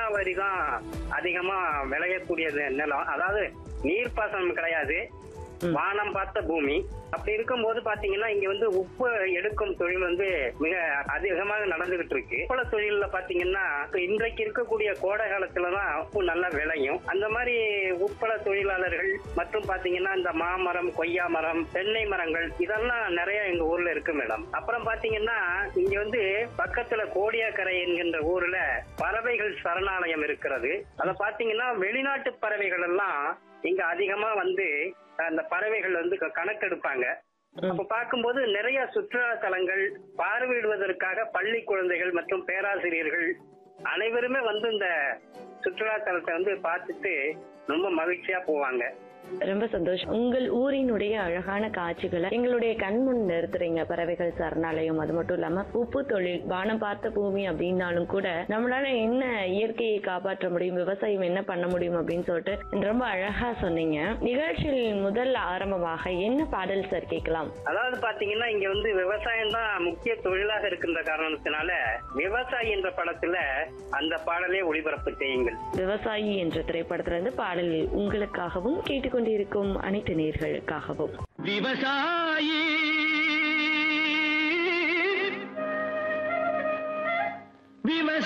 நீராவரி தான் அதிகமா விளையக்கூடியது நிலம் அதாவது நீர்ப்பாசனம் கிடையாது வானம் பார்த்த பூமி அப்படி இருக்கும்போது பாத்தீங்கன்னா இங்க வந்து உப்பு எடுக்கும் தொழில் வந்து மிக அதிகமாக நடந்துகிட்டு இருக்கு உப்பள தொழில்ல பாத்தீங்கன்னா இப்ப இன்றைக்கு இருக்கக்கூடிய கோடை காலத்துலதான் உப்பு நல்லா விளையும் அந்த மாதிரி உப்பள தொழிலாளர்கள் மற்றும் பாத்தீங்கன்னா இந்த மாமரம் கொய்யா மரம் தென்னை மரங்கள் இதெல்லாம் நிறைய எங்க ஊர்ல இருக்கு மேடம் அப்புறம் பாத்தீங்கன்னா இங்க வந்து பக்கத்துல கோடியாக்கரை என்கின்ற ஊர்ல பறவைகள் சரணாலயம் இருக்கிறது அத பாத்தீங்கன்னா வெளிநாட்டு பறவைகள் எல்லாம் இங்க அதிகமா வந்து அந்த பறவைகள் வந்து க- கணக்கெடுப்பாங்க அப்ப பார்க்கும்போது நிறைய சுற்றுலா தலங்கள் பார்வையிடுவதற்காக பள்ளி குழந்தைகள் மற்றும் பேராசிரியர்கள் அனைவருமே வந்து இந்த சுற்றுலா தலத்தை வந்து பார்த்துட்டு ரொம்ப மகிழ்ச்சியா போவாங்க ரொம்ப சந்தோஷம் உங்கள் ஊரினுடைய அழகான காட்சிகளை எங்களுடைய கண் முன் நிறுத்துறீங்க பறவைகள் சரணாலயம் அது மட்டும் இல்லாம உப்பு தொழில் வானம் பார்த்த பூமி அப்படின்னாலும் கூட நம்மளால என்ன இயற்கையை காப்பாற்ற முடியும் விவசாயம் என்ன பண்ண முடியும் அப்படின்னு சொல்லிட்டு ரொம்ப அழகா சொன்னீங்க நிகழ்ச்சியில் முதல் ஆரம்பமாக என்ன பாடல் சார் கேட்கலாம் அதாவது பாத்தீங்கன்னா இங்க வந்து விவசாயம் தான் முக்கிய தொழிலாக இருக்கின்ற காரணத்தினால விவசாயி என்ற படத்துல அந்த பாடலே ஒளிபரப்பு செய்யுங்கள் விவசாயி என்ற திரைப்படத்திலிருந்து பாடல் உங்களுக்காகவும் கேட்டுக்கொண்டிருக்கும் அனைத்து நேர்களுக்காகவும் விவசாயி விவசாயி